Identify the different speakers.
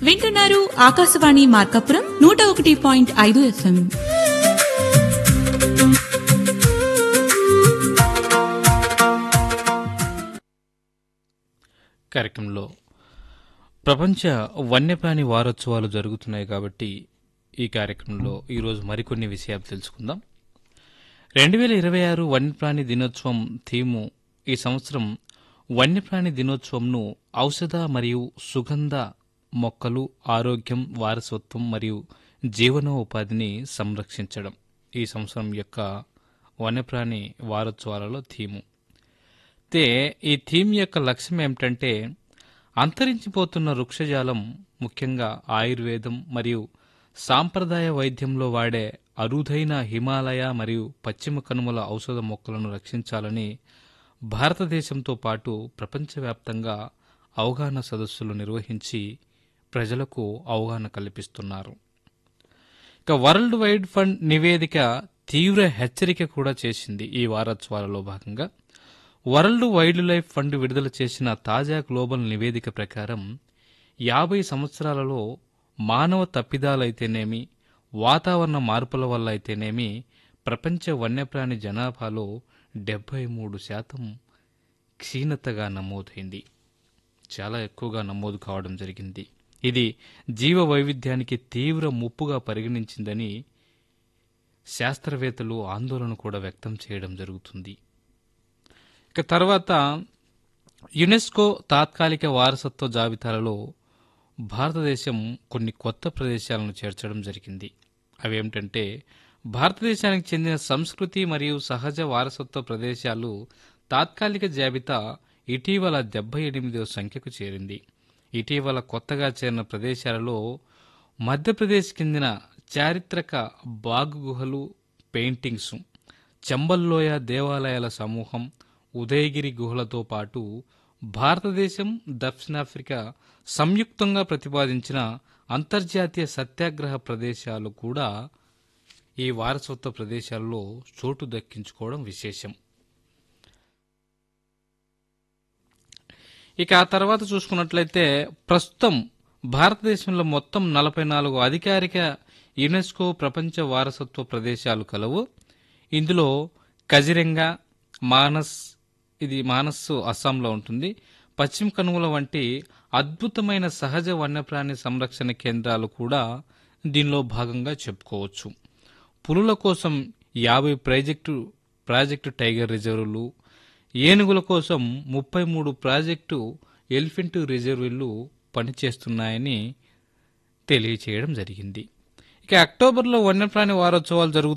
Speaker 1: వింటున్నారు ఆకాశవాణి మార్కాపురం నూట ఒకటి పాయింట్ ఐదు ఎఫ్ఎం
Speaker 2: కార్యక్రమంలో ప్రపంచ వన్యప్రాణి వారోత్సవాలు జరుగుతున్నాయి కాబట్టి ఈ కార్యక్రమంలో ఈరోజు మరికొన్ని విషయాలు తెలుసుకుందాం రెండు వేల ఇరవై ఆరు వన్యప్రాణి దినోత్సవం థీము ఈ సంవత్సరం వన్యప్రాణి దినోత్సవంను ఔషధ మరియు సుగంధ మొక్కలు ఆరోగ్యం వారసత్వం మరియు జీవనోపాధిని సంరక్షించడం ఈ సంవత్సరం యొక్క వన్యప్రాణి వారోత్సవాలలో థీము అయితే ఈ థీమ్ యొక్క లక్ష్యం ఏమిటంటే అంతరించిపోతున్న వృక్షజాలం ముఖ్యంగా ఆయుర్వేదం మరియు సాంప్రదాయ వైద్యంలో వాడే అరుదైన హిమాలయ మరియు పశ్చిమ కనుమల ఔషధ మొక్కలను రక్షించాలని భారతదేశంతో పాటు ప్రపంచవ్యాప్తంగా అవగాహన సదస్సులు నిర్వహించి ప్రజలకు అవగాహన కల్పిస్తున్నారు ఇక వరల్డ్ వైడ్ ఫండ్ నివేదిక తీవ్ర హెచ్చరిక కూడా చేసింది ఈ వారోత్సవాలలో భాగంగా వరల్డ్ వైల్డ్ లైఫ్ ఫండ్ విడుదల చేసిన తాజా గ్లోబల్ నివేదిక ప్రకారం యాభై సంవత్సరాలలో మానవ తప్పిదాలైతేనేమి వాతావరణ మార్పుల వల్ల అయితేనేమి ప్రపంచ వన్యప్రాణి జనాభాలో డెబ్బై మూడు శాతం క్షీణతగా నమోదైంది చాలా ఎక్కువగా నమోదు కావడం జరిగింది ఇది జీవ వైవిధ్యానికి తీవ్ర ముప్పుగా పరిగణించిందని శాస్త్రవేత్తలు ఆందోళన కూడా వ్యక్తం చేయడం జరుగుతుంది ఇక తర్వాత యునెస్కో తాత్కాలిక వారసత్వ జాబితాలలో భారతదేశం కొన్ని కొత్త ప్రదేశాలను చేర్చడం జరిగింది అవేమిటంటే భారతదేశానికి చెందిన సంస్కృతి మరియు సహజ వారసత్వ ప్రదేశాలు తాత్కాలిక జాబితా ఇటీవల డెబ్బై ఎనిమిదవ సంఖ్యకు చేరింది ఇటీవల కొత్తగా చేరిన ప్రదేశాలలో మధ్యప్రదేశ్ చెందిన చారిత్రక బాగ్ గుహలు పెయింటింగ్స్ చంబల్లోయ దేవాలయాల సమూహం ఉదయగిరి గుహలతో పాటు భారతదేశం దక్షిణాఫ్రికా సంయుక్తంగా ప్రతిపాదించిన అంతర్జాతీయ సత్యాగ్రహ ప్రదేశాలు కూడా ఈ వారసత్వ ప్రదేశాల్లో చోటు దక్కించుకోవడం విశేషం ఇక ఆ తర్వాత చూసుకున్నట్లయితే ప్రస్తుతం భారతదేశంలో మొత్తం నలభై నాలుగు అధికారిక యునెస్కో ప్రపంచ వారసత్వ ప్రదేశాలు కలవు ఇందులో కజిరెంగా మానస్ ఇది మానస్ అస్సాంలో ఉంటుంది పశ్చిమ కనుమల వంటి అద్భుతమైన సహజ వన్యప్రాణి సంరక్షణ కేంద్రాలు కూడా దీనిలో భాగంగా చెప్పుకోవచ్చు పులుల కోసం యాభై ప్రాజెక్టు ప్రాజెక్టు టైగర్ రిజర్వులు ఏనుగుల కోసం ముప్పై మూడు ప్రాజెక్టు ఎలిఫెంట్ రిజర్వులు పనిచేస్తున్నాయని తెలియచేయడం జరిగింది ఇక అక్టోబర్లో వన్యప్రాణి వారోత్సవాలు జరుగుతాయి